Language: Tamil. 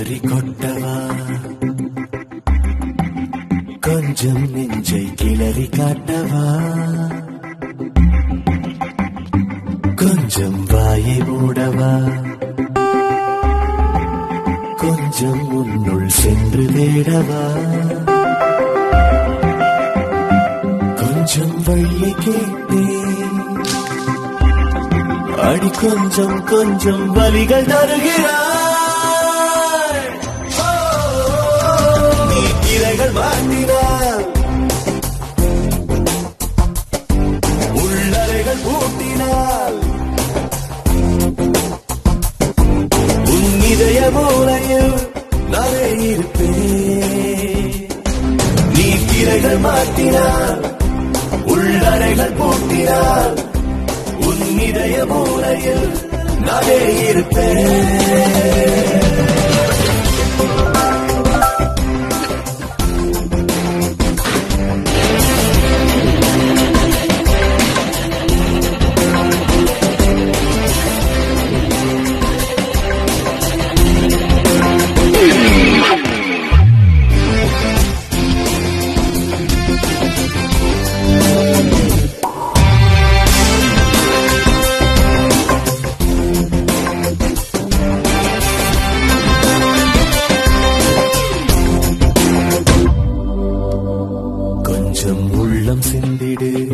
கிளறி கொட்டவா கொஞ்சம் நெஞ்சை கிளறி காட்டவா கொஞ்சம் வாயை மூடவா கொஞ்சம் உன்னுள் சென்று தேடவா கொஞ்சம் வழியை கேட்டேன் அடி கொஞ்சம் கொஞ்சம் வலிகள் தருகிறாய் ஓ, நீ திரைகள் மாட்டினார் உள்ளறைகள் பூட்டினார் உன் இதய மூலையில் நானே இருப்பேன் நீ திரைகள் மாட்டினார் உள்ளறைகள் பூட்டினார் உன் இதய மூலையில் நானே இருப்பேன் கொஞ்சம் உள்ளம் சிந்திடு